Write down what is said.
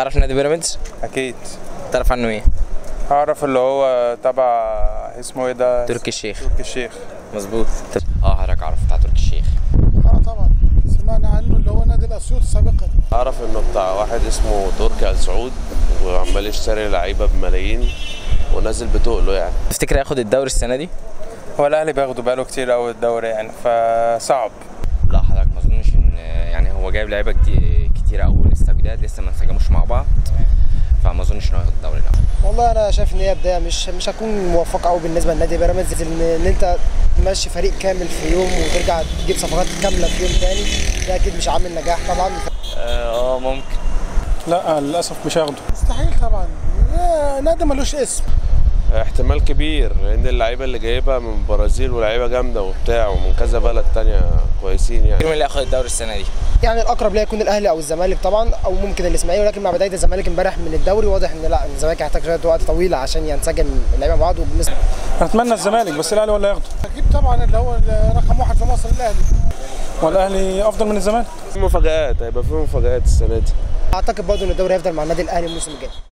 تعرف نادي بيراميدز اكيد تعرف عنه ايه اعرف اللي هو تبع اسمه ايه ده تركي الشيخ تركي الشيخ مظبوط اه حضرتك عارف بتاع تركي الشيخ اه طبعا سمعنا عنه اللي هو نادي الاسيوط سابقا اعرف انه بتاع واحد اسمه تركي آل سعود وعمال يشتري لعيبه بملايين ونازل بتقله يعني تفتكر هياخد الدوري السنه دي هو الاهلي بياخده بقاله كتير قوي الدوري يعني فصعب لا حضرتك ما اظنش ان يعني هو جايب لعيبه كتير كتير قوي لسه جداد لسه ما انسجموش مع بعض فما اظنش انه هياخد الدوري لا والله انا شايف ان هي بدايه مش مش هتكون موفقه قوي بالنسبه لنادي بيراميدز ان ان انت تمشي فريق كامل في يوم وترجع تجيب صفقات كامله في يوم تاني ده اكيد مش عامل نجاح طبعا اه ممكن لا للاسف مش هياخده مستحيل طبعا آه، نادي ملوش اسم احتمال كبير لان اللعيبه اللي جايبها من البرازيل ولاعيبه جامده وبتاع ومن كذا بلد تانية كويسين يعني مين اللي هياخد الدوري السنه دي يعني الاقرب ليا يكون الاهلي او الزمالك طبعا او ممكن الاسماعيلي ولكن مع بدايه الزمالك امبارح من الدوري واضح ان لا الزمالك هيحتاج شويه وقت طويل عشان ينسجم اللعيبه مع بعض وبالنسبه اتمنى الزمالك بس الاهلي ولا ياخده اكيد طبعا اللي هو رقم واحد في مصر الاهلي والاهلي افضل من الزمالك في مفاجآت هيبقى في مفاجآت السنه دي اعتقد برضه ان الدوري هيفضل مع النادي الاهلي الموسم الجاي